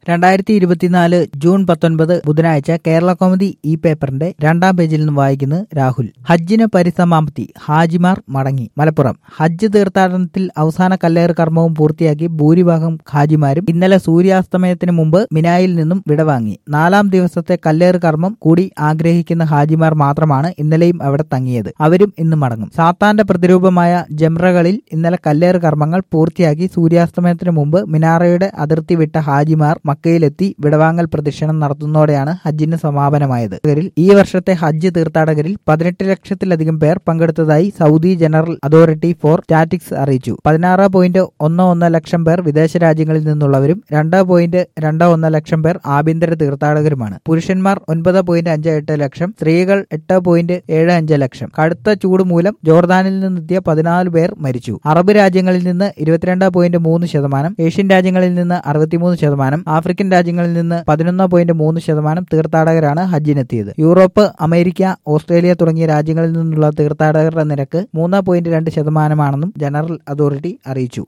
രണ്ടായിരത്തി ഇരുപത്തിനാല് ജൂൺ പത്തൊൻപത് ബുധനാഴ്ച കേരള കോമഡി ഈ പേപ്പറിന്റെ രണ്ടാം പേജിൽ നിന്ന് വായിക്കുന്നു രാഹുൽ ഹജ്ജിന് പരിസമാപ്തി ഹാജിമാർ മടങ്ങി മലപ്പുറം ഹജ്ജ് തീർത്ഥാടനത്തിൽ അവസാന കല്ലേറ് കർമ്മവും പൂർത്തിയാക്കി ഭൂരിഭാഗം ഹാജിമാരും ഇന്നലെ സൂര്യാസ്തമയത്തിന് മുമ്പ് മിനായിൽ നിന്നും വിടവാങ്ങി നാലാം ദിവസത്തെ കല്ലേറ് കർമ്മം കൂടി ആഗ്രഹിക്കുന്ന ഹാജിമാർ മാത്രമാണ് ഇന്നലെയും അവിടെ തങ്ങിയത് അവരും ഇന്ന് മടങ്ങും സാത്താന്റെ പ്രതിരൂപമായ ജംറകളിൽ ഇന്നലെ കല്ലേറ് കർമ്മങ്ങൾ പൂർത്തിയാക്കി സൂര്യാസ്തമയത്തിന് മുമ്പ് മിനാറയുടെ അതിർത്തി വിട്ട ഹാജിമാർ മക്കയിലെത്തി വിടവാങ്ങൽ പ്രദക്ഷിണം നടത്തുന്നതോടെയാണ് ഹജ്ജിന് സമാപനമായത് ഇവരിൽ ഈ വർഷത്തെ ഹജ്ജ് തീർത്ഥാടകരിൽ പതിനെട്ട് ലക്ഷത്തിലധികം പേർ പങ്കെടുത്തതായി Saudi general authority for statics അറിയിച്ചു പതിനാറ് പോയിന്റ് ഒന്ന് ഒന്ന് ലക്ഷം പേർ വിദേശ രാജ്യങ്ങളിൽ നിന്നുള്ളവരും രണ്ട് പോയിന്റ് രണ്ട് ഒന്ന് ലക്ഷം പേർ ആഭ്യന്തര തീർത്ഥാടകരുമാണ് പുരുഷന്മാർ ഒൻപത് പോയിന്റ് അഞ്ച് എട്ട് ലക്ഷം സ്ത്രീകൾ എട്ട് പോയിന്റ് ഏഴ് അഞ്ച് ലക്ഷം കടുത്ത ചൂട് മൂലം ജോർദാനിൽ നിന്നെത്തിയ പതിനാല് പേർ മരിച്ചു അറബ് രാജ്യങ്ങളിൽ നിന്ന് ഇരുപത്തിരണ്ട് പോയിന്റ് മൂന്ന് ശതമാനം ഏഷ്യൻ രാജ്യങ്ങളിൽ നിന്ന് അറുപത്തിമൂന്ന് ശതമാനം ആഫ്രിക്കൻ രാജ്യങ്ങളിൽ നിന്ന് പതിനൊന്ന് പോയിന്റ് മൂന്ന് ശതമാനം തീർത്ഥാടകരാണ് ഹജ്ജിനെത്തിയത് യൂറോപ്പ് അമേരിക്ക ഓസ്ട്രേലിയ തുടങ്ങിയ രാജ്യങ്ങളിൽ നിന്നുള്ള തീർത്ഥാടകരുടെ നിരക്ക് മൂന്ന് പോയിന്റ് രണ്ട് ശതമാനമാണെന്നും ജനറൽ അതോറിറ്റി അറിയിച്ചു